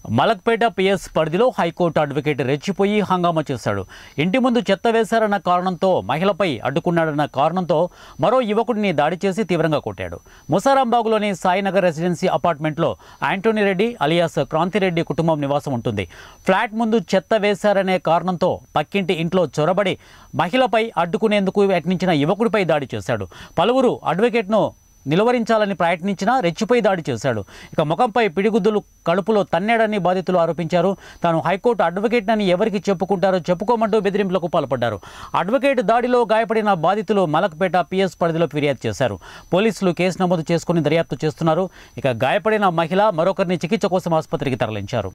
Malakpet PS పరిధిలో high court advocate రెచ్చిపోయి హంగామా చేశాడు ఇంటి ముందు చెత్త వేశారన్న కారణంతో మహిళపై అడ్డుకున్నాడన్న కారణంతో మరో యువకుడిని దాడి చేసి తీవ్రంగా కొట్టాడు ముసారాంబాగులోని సాయినగర్ రెసిడెన్సీ అపార్ట్మెంట్లో యాంటోనీ రెడ్డి అలియాస్ క్రాంతిరెడ్డి కుటుంబం నివాసం ఉంటుంది ఫ్లాట్ ముందు చెత్త వేశారనే కారణంతో పక్కింటి ఇంట్లో చొరబడి మహిళపై అడ్డుకునేందుకు యత్నించిన యువకుడిపై దాడి చేశాడు పలువురు అడ్వకేట్ను నిలువరించాలని ప్రయత్నించినా రెచ్చిపోయి దాడి చేశాడు ఇక ముఖంపై పిడిగుద్దులు కడుపులో తన్నాడని బాధితులు ఆరోపించారు తాను హైకోర్టు అడ్వకేట్ అని ఎవరికి చెప్పుకుంటారో చెప్పుకోమంటూ బెదిరింపులకు పాల్పడ్డారు అడ్వకేట్ దాడిలో గాయపడిన బాధితులు మలక్పేట పిఎస్ పరిధిలో ఫిర్యాదు చేశారు పోలీసులు కేసు నమోదు చేసుకుని దర్యాప్తు చేస్తున్నారు ఇక గాయపడిన మహిళ మరొకరిని చికిత్స కోసం ఆసుపత్రికి తరలించారు